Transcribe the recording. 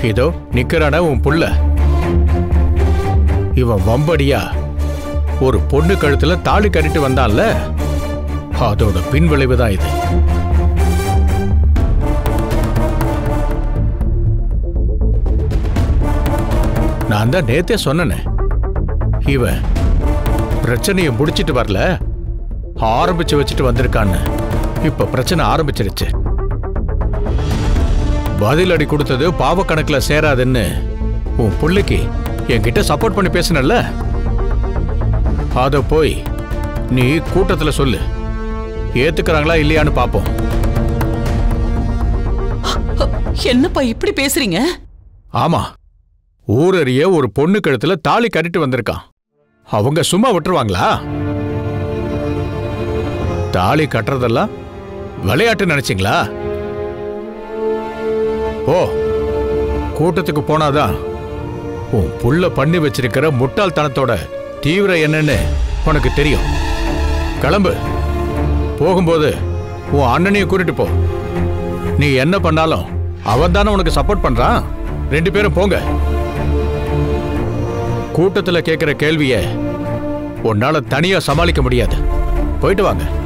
இதோ நிக்கிறான உன் புள்ள இவன் வம்படியா ஒரு பொண்ணு கழுத்துல தாலி கட்டிட்டு வந்தான்ல அதோட பின்விளைவு தான் இது நான் தான் நேத்தே சொன்னனே இவன் பிரச்சனையை முடிச்சிட்டு வரல ஆரம்பிச்சு வச்சுட்டு வந்திருக்கான்னு இப்ப பிரச்சனை ஆரம்பிச்சிருச்சு பதில் அடி கொடுத்தது பாவ கணக்குல சேராதுன்னு உன் புள்ளைக்கு என்கிட்ட சப்போர்ட் பண்ணி பேசினல்ல அத போய் நீ கூட்டத்துல சொல்லு ஏத்துக்கிறாங்களா இல்லையான்னு பாப்போம் என்னப்பா இப்படி பேசுறீங்க ஆமா ஊரறிய ஒரு பொண்ணு கழுத்துல தாலி கட்டிட்டு வந்திருக்கான் அவங்க சும்மா விட்டுருவாங்களா தாலி கட்டுறதெல்லாம் விளையாட்டு நினைச்சீங்களா ஓ கூட்டத்துக்கு போனாதான் உன் புள்ள பண்ணி வச்சிருக்கிற முட்டாள்தனத்தோட தீவிரம் என்னன்னு உனக்கு தெரியும் கிளம்பு போகும்போது உன் அண்ணனையும் கூட்டிட்டு போ நீ என்ன பண்ணாலும் அவன் தானே உனக்கு சப்போர்ட் பண்றான் ரெண்டு பேரும் போங்க கூட்டத்துல கேட்கிற கேள்விய உன்னால தனியா சமாளிக்க முடியாது போயிட்டு வாங்க